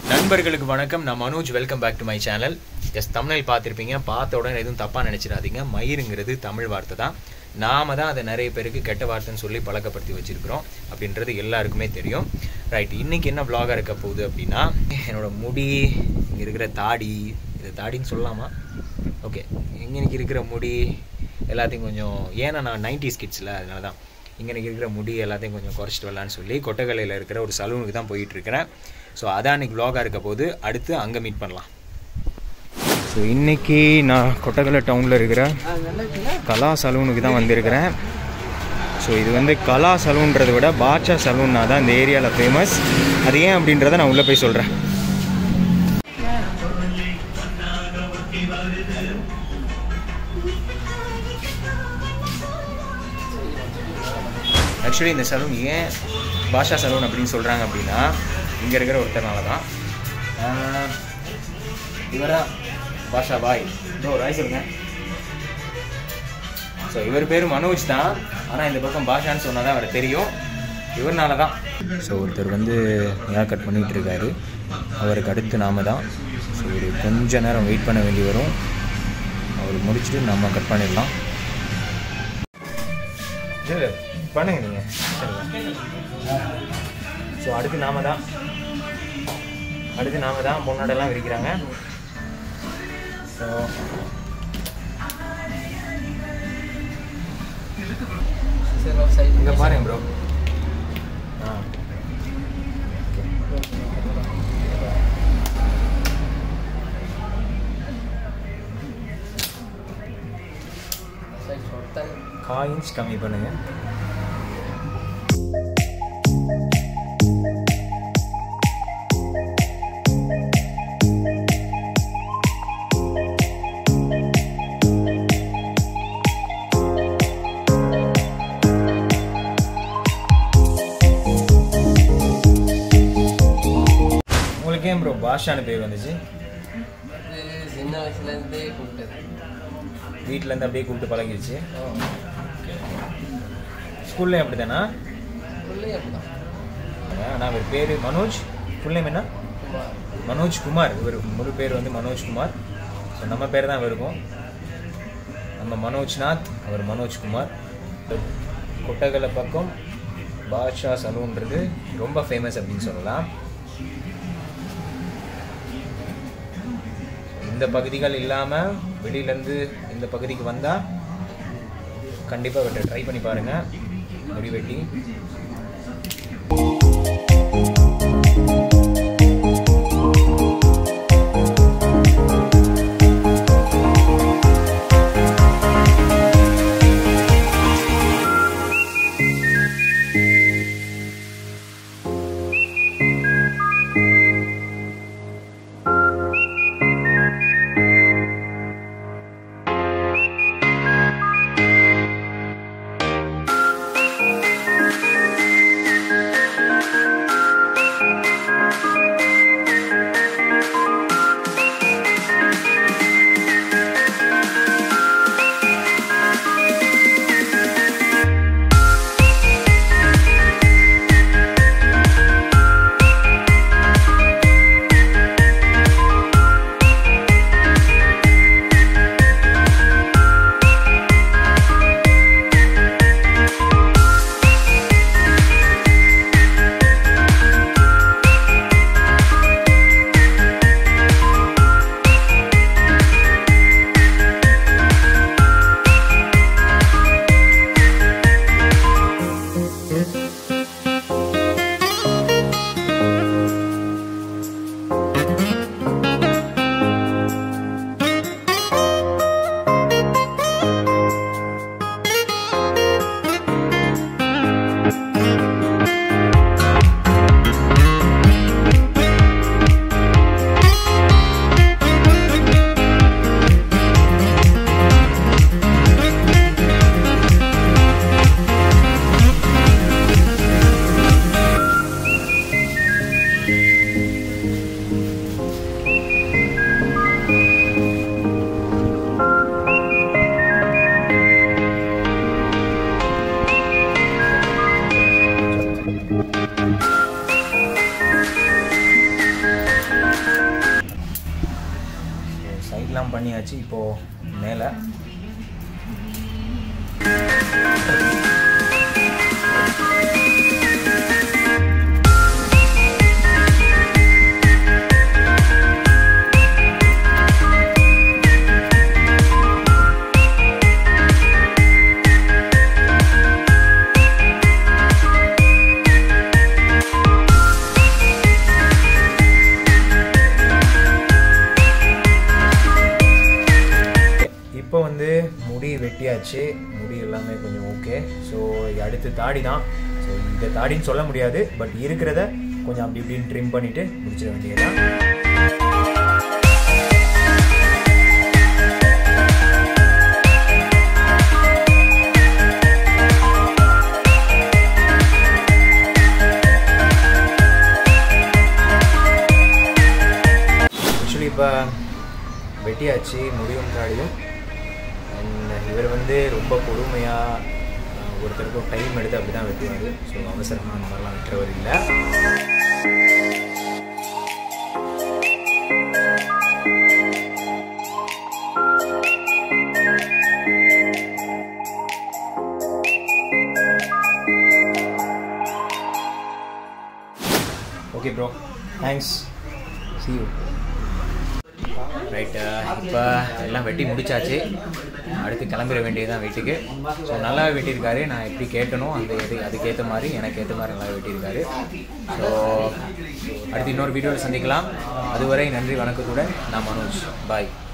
நண்பர்களுக்கு வணக்கம் நான் Manoj welcome back to my channel எஸ் தமிழில் பார்த்துருப்பீங்க பார்த்த உடனே எதுவும் தப்பாக நினச்சிடாதீங்க மயிருங்கிறது தமிழ் வார்த்தை தான் நாம தான் அதை நிறைய பேருக்கு கெட்ட வார்த்தைன்னு சொல்லி பழக்கப்படுத்தி வச்சிருக்கிறோம் அப்படின்றது எல்லாருக்குமே தெரியும் ரைட் இன்னைக்கு என்ன vlog-ஆ இருக்க போகுது அப்படின்னா என்னோட முடி இங்கே இருக்கிற தாடி இது தாடின்னு சொல்லலாமா ஓகே இங்கே இருக்கிற முடி எல்லாத்தையும் கொஞ்சம் ஏன்னா நான் நைன்டிஸ் கிட்ஸில் அதனால தான் இங்கே இருக்கிற முடி எல்லாத்தையும் கொஞ்சம் குறைச்சிட்டு வரலான்னு சொல்லி கொட்டகலையில் இருக்கிற ஒரு சலூனுக்கு தான் போயிட்டு இருக்கிறேன் ஸோ அதான் இன்னைக்கு vlog-ஆ இருக்க போது அடுத்து அங்கே மீட் பண்ணலாம் ஸோ இன்னைக்கு நான் கொட்டகலை டவுனில் இருக்கிற கலா சலூனுக்கு தான் வந்திருக்கிறேன் ஸோ இது வந்து கலா சலூன்றதை விட பாட்சா சலூன்னா தான் இந்த ஏரியாவில் ஃபேமஸ் அது ஏன் அப்படின்றத நான் உள்ளே போய் சொல்கிறேன் ஆக்சுவலி இந்த சலூன் ஏன் பாஷா சலூன் அப்படின்னு சொல்கிறாங்க அப்படின்னா இங்கே இருக்கிற ஒருத்தர்னால தான் ஆஹ், இவரா பாஷா பாய் ப்ரோ ராய் சொல்லுங்க ஸோ இவர் பேர் மனோஜ் தான் ஆனால் இந்த பக்கம் பாஷான்னு சொன்னால் தான் அவர் தெரியும் இவர்னால தான் ஸோ ஒருத்தர் வந்து ஹேர் கட் பண்ணிகிட்டு இருக்காரு அவருக்கு அடுத்து நாம தான் ஸோ ஒரு கொஞ்ச நேரம் வெயிட் பண்ண வேண்டி வரும் அவர் முடிச்சுட்டு நம்ம கட் பண்ணிடலாம் இல்லை பண்ணுங்க நீங்கள் ஸோ அடுத்து நாம தான் அடுத்து நாம தான் பொன்னாடெல்லாம் விரிக்கிறாங்க ஸோ இங்கே பாருங்க ப்ரோ ஆ கால் இன்ச் கம்மி பண்ணுங்க உங்களுக்கு ஏன் ப்ரோ பாஷான்னு பேர் வந்துச்சு சின்ன வயசுலேருந்தே கூப்பிட்டது வீட்டிலேருந்து அப்படியே கூப்பிட்டு பழகிடுச்சு ஸ்கூல்லையும் அப்படி தானா உள்ளே அப்படிதான் ஆனால் அவர் பேர் மனோஜ் ஃபுல் நேம் என்ன குமார் மனோஜ் குமார் இவர் முழு பேர் வந்து மனோஜ் குமார் ஸோ நம்ம பேர் தான் இருக்கும் நம்ம மனோஜ்நாத் அவர் மனோஜ் குமார் கொட்டகலை பக்கம் பாஷா சலூன்றது ரொம்ப ஃபேமஸ் அப்படின்னு சொல்லலாம் இந்த பகுதிகள் இல்லாமல் வெளியிலேருந்து இந்த பகுதிக்கு வந்தால் கண்டிப்பாக இவர்கிட்ட ட்ரை பண்ணி பாருங்கள் முடி வெட்டி வெட்டியாச்சு இப்போது மேலே இப்போ வந்து முடி வெட்டியாச்சு முடி எல்லாமே கொஞ்சம் ஓகே ஸோ அடுத்து தாடி தான் ஸோ இதை தாடின்னு சொல்ல முடியாது பட் இருக்கிறத கொஞ்சம் அப்படி இப்படின்னு ட்ரிம் பண்ணிட்டு முடிச்சிட வேண்டியதுதான் ஆக்சுவலி இப்போ வெட்டியாச்சு முடியும் தாடியும் அண்ட் இவர் வந்து ரொம்ப பொறுமையாக ஒருத்தருக்கும் டைம் எடுத்து அப்படி தான் வெட்டுவார் ஸோ அவசரமாக அந்த மாதிரிலாம் வெட்டுறவர் இல்லை okay bro thanks see you right இப்போ எல்லாம் வெட்டி முடிச்சாச்சு அடுத்து கிளம்பிட வேண்டியதுதான் வீட்டுக்கு ஸோ நல்லா வெட்டியிருக்காரு நான் எப்படி கேட்டனோ அந்த இது அதுக்கேற்ற மாதிரி எனக்கு ஏற்ற மாதிரி நல்லா வெட்டியிருக்காரு ஸோ அடுத்து இன்னொரு வீடியோவில் சந்திக்கலாம் அதுவரை நன்றி வணக்கத்துடன் நான் மனோஜ் பாய்